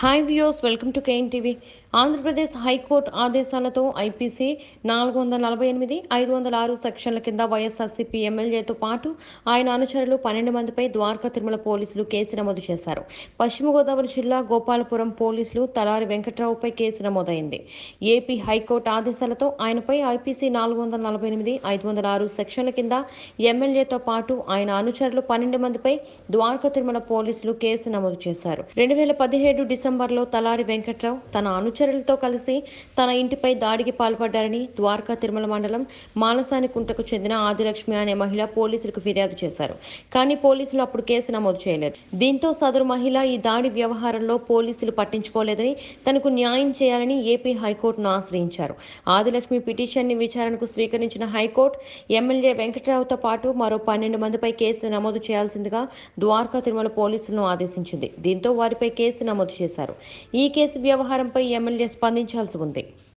hi views welcome to KN TV Andhra Pradesh high court ఆదేశాలతో IPC నాలుగు వందల నలభై ఎనిమిది ఐదు వందల ఆరు సెక్షన్ల కింద వైఎస్ఆర్సీపీ ఎమ్మెల్యేతో పాటు ఆయన అనుచరులు పన్నెండు మందిపై ద్వారకా తిరుమల పోలీసులు కేసు నమోదు చేశారు పశ్చిమ గోదావరి జిల్లా గోపాలపురం పోలీసులు తలారి వెంకట్రావుపై కేసు నమోదైంది ఏపీ హైకోర్టు ఆదేశాలతో ఆయనపై ఐపీసీ నాలుగు వందల నలభై ఎనిమిది ఐదు వందల ఆరు సెక్షన్ల కింద ఎమ్మెల్యేతో పాటు ఆయన అనుచరులు పన్నెండు మందిపై ద్వారకా తిరుమల పోలీసులు కేసు నమోదు చేశారు రెండు వేల పదిహేడు డిసెంబర్లో తలారి వెంకట్రావు తన అనుచరులతో కలిసి తన ఇంటిపై దాడికి పాల్పడ్డారని ద్వారకా తిరుమల మండలం మాలసాని కుంటకు చెందిన ఆదిలక్ష్మి అనే మహిళ పోలీసులకు ఫిర్యాదు చేశారు కానీ పోలీసులు అప్పుడు కేసు నమోదు చేయలేదు దీంతో సదరు మహిళ ఈ దాడి వ్యవహారంలో పోలీసులు పట్టించుకోలేదని తనకు న్యాయం చేయాలని ఏపీ హైకోర్టును ఆశ్రయించారు ఆదిలక్ష్మి పిటిషన్ని విచారణకు స్వీకరించిన హైకోర్టు ఎమ్మెల్యే వెంకట్రావుతో పాటు మరో పన్నెండు మందిపై కేసు నమోదు చేయాల్సిందిగా ద్వారకా తిరుమల పోలీసులను ఆదేశించింది దీంతో వారిపై కేసు నమోదు చేశారు ఈ కేసు వ్యవహారంపై ఎమ్మెల్యే స్పందించాల్సి ఉంది